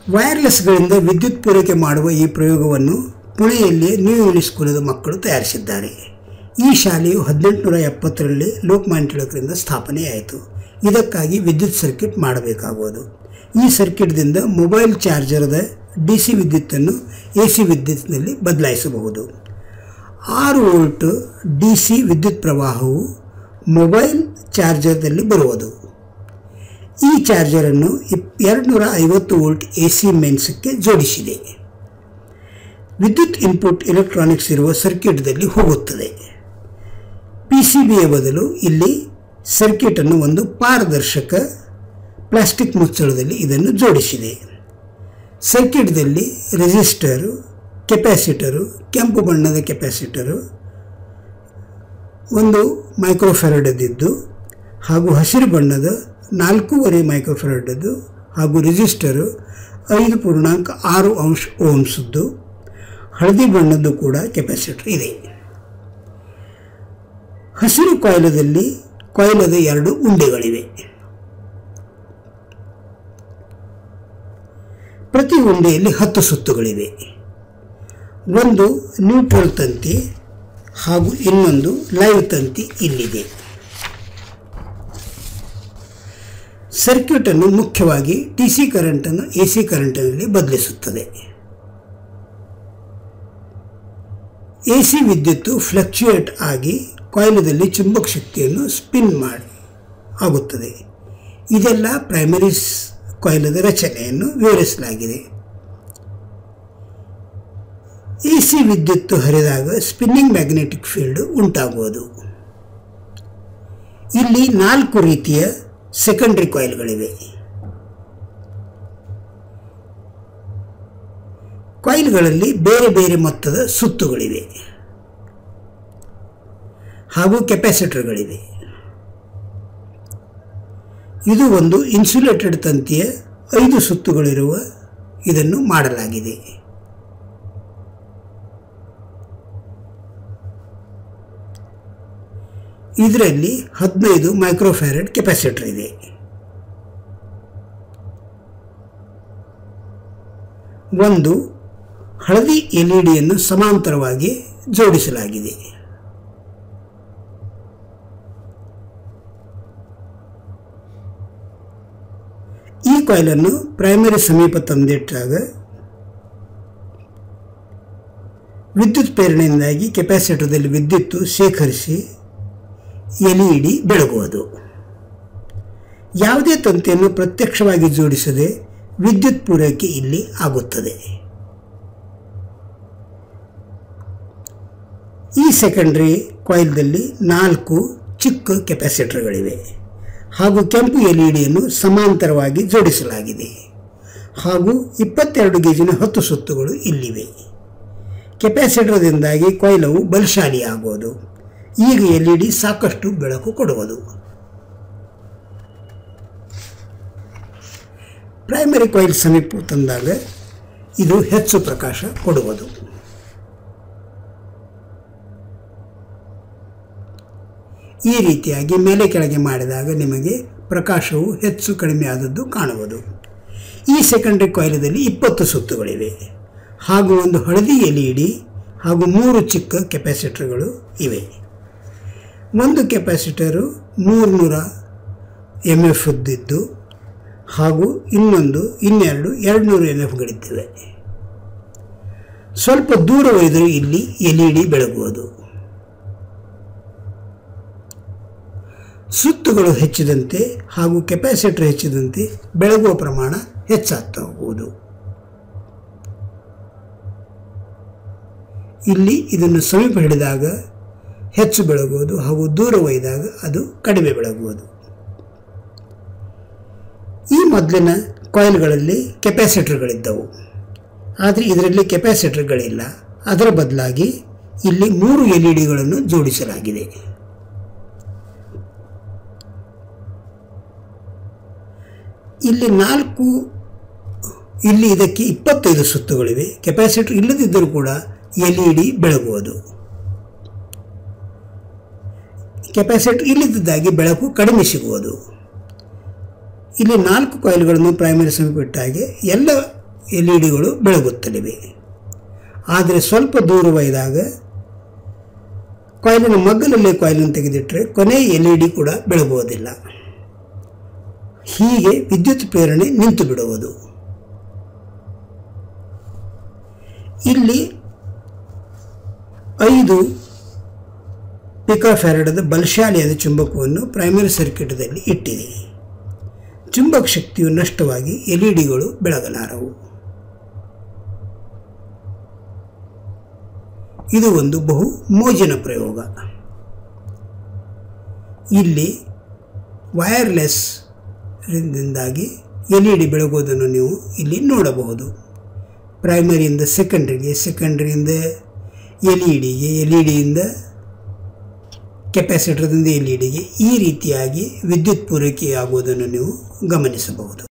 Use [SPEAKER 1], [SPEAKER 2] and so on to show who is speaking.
[SPEAKER 1] ವೈರ್ಲೆಸ್ಗಳಿಂದ ವಿದ್ಯುತ್ ಪೂರೈಕೆ ಮಾಡುವ ಈ ಪ್ರಯೋಗವನ್ನು ಪುಣೆಯಲ್ಲಿ ನ್ಯೂ ಇಂಗ್ಲಿಷ್ ಸ್ಕೂಲದ ಮಕ್ಕಳು ತಯಾರಿಸಿದ್ದಾರೆ ಈ ಶಾಲೆಯು ಹದಿನೆಂಟುನೂರ ಎಪ್ಪತ್ತರಲ್ಲಿ ಲೋಕಮಾನ್ಯ ತಿಲಕರಿಂದ ಸ್ಥಾಪನೆಯಾಯಿತು ಇದಕ್ಕಾಗಿ ವಿದ್ಯುತ್ ಸರ್ಕ್ಯೂಟ್ ಮಾಡಬೇಕಾಗುವುದು ಈ ಸರ್ಕ್ಯೂಟ್ದಿಂದ ಮೊಬೈಲ್ ಚಾರ್ಜರದ ಡಿ ಸಿ ವಿದ್ಯುತ್ತನ್ನು ಎ ಸಿ ವಿದ್ಯುತ್ನಲ್ಲಿ ಬದಲಾಯಿಸಬಹುದು ಆರು ವೋಲ್ಟ್ ಡಿ ಸಿ ವಿದ್ಯುತ್ ಪ್ರವಾಹವು ಮೊಬೈಲ್ ಚಾರ್ಜರ್ದಲ್ಲಿ ಬರುವುದು ಈ ಚಾರ್ಜರನ್ನು ಇಪ್ ಎರಡುನೂರ ಐವತ್ತು ವೋಲ್ಟ್ ಎ ಸಿ ಮೇನ್ಸಕ್ಕೆ ಜೋಡಿಸಿದೆ ವಿದ್ಯುತ್ ಇನ್ಪುಟ್ ಎಲೆಕ್ಟ್ರಾನಿಕ್ಸ್ ಇರುವ ಸರ್ಕ್ಯೂಟ್ದಲ್ಲಿ ಹೋಗುತ್ತದೆ ಪಿ ಸಿ ಬಿಯ ಬದಲು ಇಲ್ಲಿ ಸರ್ಕ್ಯೂಟನ್ನು ಒಂದು ಪಾರದರ್ಶಕ ಪ್ಲಾಸ್ಟಿಕ್ ಮುಚ್ಚಳದಲ್ಲಿ ಇದನ್ನು ಜೋಡಿಸಿದೆ ಸರ್ಕ್ಯೂಟ್ದಲ್ಲಿ ರೆಸಿಸ್ಟರು ಕೆಪ್ಯಾಸಿಟರು ಕೆಂಪು ಬಣ್ಣದ ಕೆಪ್ಯಾಸಿಟರು ಒಂದು ಮೈಕ್ರೋಫೆರಡದಿದ್ದು ಹಾಗೂ ಹಸಿರು ಬಣ್ಣದ ನಾಲ್ಕೂವರೆ ಮೈಕ್ರೋಫೆರಡದ್ದು ಹಾಗೂ ರಿಜಿಸ್ಟರು ಐದು ಪೂರ್ಣಾಂಕ ಆರು ಅಂಶ ಓಮ್ಸದ್ದು ಹಳದಿ ಬಣ್ಣದ್ದು ಕೂಡ ಕೆಪಾಸಿಟರ್ ಇದೆ ಹಸಿರು ಕೊಯ್ಲದಲ್ಲಿ ಕೊಯ್ಲದ ಎರಡು ಉಂಡೆಗಳಿವೆ ಪ್ರತಿ ಉಂಡೆಯಲ್ಲಿ ಹತ್ತು ಸುತ್ತುಗಳಿವೆ ಒಂದು ನ್ಯೂಟ್ರಲ್ ತಂತಿ ಹಾಗೂ ಇನ್ನೊಂದು ಲೈವ್ ತಂತಿ ಇಲ್ಲಿದೆ ಸರ್ಕ್ಯೂಟನ್ನು ಮುಖ್ಯವಾಗಿ ಟಿ ಸಿ ಕರೆಂಟನ್ನು ಎ ಸಿ ಕರೆಂಟಿನಲ್ಲಿ ಬದಲಿಸುತ್ತದೆ ಎ ಸಿ ವಿದ್ಯುತ್ತು ಫ್ಲಕ್ಚುಯೇಟ್ ಆಗಿ ಕಾಯಿಲದಲ್ಲಿ ಚುಂಬಕ ಶಕ್ತಿಯನ್ನು ಸ್ಪಿನ್ ಮಾಡಿ ಆಗುತ್ತದೆ ಇದೆಲ್ಲ ಪ್ರೈಮರಿ ಕಾಯಿಲದ ರಚನೆಯನ್ನು ವಿವರಿಸಲಾಗಿದೆ ಎ ಸಿ ವಿದ್ಯುತ್ತು ಹರಿದಾಗ ಸ್ಪಿನ್ನಿಂಗ್ ಮ್ಯಾಗ್ನೆಟಿಕ್ ಫೀಲ್ಡ್ ಉಂಟಾಗುವುದು ಇಲ್ಲಿ ನಾಲ್ಕು ರೀತಿಯ ಸೆಕೆಂಡ್ರಿ ಕಾಯಿಲ್ಗಳಿವೆ ಕಾಯಿಲ್ಗಳಲ್ಲಿ ಬೇರೆ ಬೇರೆ ಮೊತ್ತದ ಸುತ್ತುಗಳಿವೆ ಹಾಗೂ ಕೆಪಾಸಿಟರ್ಗಳಿವೆ ಇದು ಒಂದು ಇನ್ಸುಲೇಟೆಡ್ ತಂತಿಯ ಐದು ಸುತ್ತುಗಳಿರುವ ಇದನ್ನು ಮಾಡಲಾಗಿದೆ ಇದರಲ್ಲಿ ಹದಿನೈದು ಮೈಕ್ರೋಫ್ಯಾರೆಡ್ ಕೆಪಾಸಿಟರ್ ಇದೆ ಒಂದು ಹಳದಿ ಎಲ್ ಇ ಡಿಯನ್ನು ಸಮಾಂತರವಾಗಿ ಜೋಡಿಸಲಾಗಿದೆ ಈ ಕಾಯಿಲನ್ನು ಪ್ರೈಮರಿ ಸಮೀಪ ತಂದಿಟ್ಟಾಗ ವಿದ್ಯುತ್ ಪ್ರೇರಣೆಯಿಂದಾಗಿ ಕೆಪಾಸಿಟರ್ದಲ್ಲಿ ವಿದ್ಯುತ್ತು ಶೇಖರಿಸಿ ಎಲ್ ಇ ಡಿ ಬೆಳಗುವುದು ಯಾವುದೇ ತಂತಿಯನ್ನು ಪ್ರತ್ಯಕ್ಷವಾಗಿ ಜೋಡಿಸದೆ ವಿದ್ಯುತ್ ಪೂರೈಕೆ ಇಲ್ಲಿ ಆಗುತ್ತದೆ ಈ ಸೆಕೆಂಡ್ರಿ ಕಾಯಿಲ್ದಲ್ಲಿ ನಾಲ್ಕು ಚಿಕ್ಕ ಕೆಪಾಸಿಟರ್ಗಳಿವೆ ಹಾಗೂ ಕೆಂಪು ಎಲ್ ಇ ಡಿಯನ್ನು ಸಮಾಂತರವಾಗಿ ಜೋಡಿಸಲಾಗಿದೆ ಹಾಗೂ ಇಪ್ಪತ್ತೆರಡು ಗೇಜಿನ ಹತ್ತು ಸುತ್ತುಗಳು ಇಲ್ಲಿವೆ ಕೆಪಾಸಿಟರ್ದಿಂದಾಗಿ ಕೊಯ್ಲವು ಬಲಶಾಲಿಯಾಗುವುದು ಈಗ ಎಲ್ ಇ ಡಿ ಸಾಕಷ್ಟು ಬೆಳಕು ಕೊಡುವುದು ಪ್ರೈಮರಿ ಕಾಯಿಲ್ ಸಮೀಪ ತಂದಾಗ ಇದು ಹೆಚ್ಚು ಪ್ರಕಾಶ ಕೊಡುವುದು ಈ ರೀತಿಯಾಗಿ ಮೇಲೆ ಕೆಳಗೆ ಮಾಡಿದಾಗ ನಿಮಗೆ ಪ್ರಕಾಶವು ಹೆಚ್ಚು ಕಡಿಮೆ ಆದದ್ದು ಕಾಣುವುದು ಈ ಸೆಕೆಂಡ್ರಿ ಕಾಯಿಲದಲ್ಲಿ ಇಪ್ಪತ್ತು ಸುತ್ತುಗಳಿವೆ ಹಾಗೂ ಒಂದು ಹಳದಿ ಎಲ್ ಇ ಡಿ ಹಾಗೂ ಮೂರು ಚಿಕ್ಕ ಕೆಪಾಸಿಟರ್ಗಳು ಇವೆ ಒಂದು ಕೆಪಾಸಿಟರು ಮೂರುನೂರ ಎಮ್ ಎಫ್ ಇದ್ದಿದ್ದು ಹಾಗೂ ಇನ್ನೊಂದು ಇನ್ನೆರಡು ಎರಡು ನೂರು ಎಮ್ ಎಫ್ಗಳಿದ್ದಾವೆ ಸ್ವಲ್ಪ ದೂರ ಒಯ್ದರೂ ಇಲ್ಲಿ ಎಲ್ ಇ ಡಿ ಬೆಳಗುವುದು ಸುತ್ತುಗಳು ಹೆಚ್ಚಿದಂತೆ ಹಾಗೂ ಕೆಪಾಸಿಟರ್ ಹೆಚ್ಚಿದಂತೆ ಬೆಳಗುವ ಪ್ರಮಾಣ ಹೆಚ್ಚಾಗ್ತಾ ಹೋಗುವುದು ಇಲ್ಲಿ ಇದನ್ನು ಸಮೀಪ ಹಿಡಿದಾಗ ಹೆಚ್ಚು ಬೆಳಗುವುದು ಹಾಗೂ ದೂರ ಒಯ್ದಾಗ ಅದು ಕಡಿಮೆ ಬೆಳಗುವುದು ಈ ಮೊದಲಿನ ಕಾಯಿಲ್ಗಳಲ್ಲಿ ಕೆಪಾಸಿಟರ್ಗಳಿದ್ದವು ಆದರೆ ಇದರಲ್ಲಿ ಕೆಪಾಸಿಟರ್ಗಳಿಲ್ಲ ಅದರ ಬದಲಾಗಿ ಇಲ್ಲಿ ಮೂರು ಎಲ್ ಇ ಡಿಗಳನ್ನು ಜೋಡಿಸಲಾಗಿದೆ ಇಲ್ಲಿ ನಾಲ್ಕು ಇಲ್ಲಿ ಇದಕ್ಕೆ ಇಪ್ಪತ್ತೈದು ಸುತ್ತುಗಳಿವೆ ಕೆಪಾಸಿಟರ್ ಇಲ್ಲದಿದ್ದರೂ ಕೂಡ ಎಲ್ ಇ ಡಿ ಬೆಳಗುವುದು ಕೆಪಾಸಿಟರ್ ಇಲ್ಲದಿದ್ದಾಗಿ ಬೆಳಕು ಕಡಿಮೆ ಸಿಗುವುದು ಇಲ್ಲಿ ನಾಲ್ಕು ಕಾಯಿಲ್ಗಳನ್ನು ಪ್ರೈಮರಿ ಸಮೀಪ ಇಟ್ಟಾಗೆ ಎಲ್ಲ ಎಲ್ ಇ ಡಿಗಳು ಬೆಳಗುತ್ತಲಿವೆ ಆದರೆ ಸ್ವಲ್ಪ ದೂರ ಒಯ್ದಾಗ ಕಾಯಿಲಿನ ಮಗ್ಗಲಲ್ಲೇ ಕಾಯಿಲನ್ನು ತೆಗೆದಿಟ್ಟರೆ ಕೊನೆ ಎಲ್ ಇ ಡಿ ಕೂಡ ಬೆಳಗುವುದಿಲ್ಲ ಹೀಗೆ ವಿದ್ಯುತ್ ಪ್ರೇರಣೆ ನಿಂತು ಬಿಡುವುದು ಇಲ್ಲಿ ಐದು ಪಿಕಾಫ್ಯಾರಡದ ಬಲಶಾಲಿಯಾದ ಚುಂಬಕವನ್ನು ಪ್ರೈಮರಿ ಸರ್ಕ್ಯೂಟದಲ್ಲಿ ಇಟ್ಟಿದೆ ಚುಂಬಕ ಶಕ್ತಿಯು ನಷ್ಟವಾಗಿ ಎಲ್ ಇ ಡಿಗಳು ಬೆಳಗಲಾರವು ಇದು ಒಂದು ಬಹು ಮೋಜಿನ ಪ್ರಯೋಗ ಇಲ್ಲಿ ವೈರ್ಲೆಸ್ ರಿಂದಾಗಿ ಎಲ್ ಇ ಡಿ ಬೆಳಗುವುದನ್ನು ನೀವು ಇಲ್ಲಿ ನೋಡಬಹುದು ಪ್ರೈಮರಿಯಿಂದ ಸೆಕೆಂಡ್ರಿಗೆ ಸೆಕೆಂಡ್ರಿಯಿಂದ ಎಲ್ ಇ ಡಿಗೆ ಎಲ್ ಇ ಡಿಯಿಂದ ಕೆಪಾಸಿಟರ್ದಿಂದ ಎಲ್ ಇ ಡಿಗೆ ಈ ರೀತಿಯಾಗಿ ವಿದ್ಯುತ್ ಪೂರೈಕೆಯಾಗುವುದನ್ನು ನೀವು ಗಮನಿಸಬಹುದು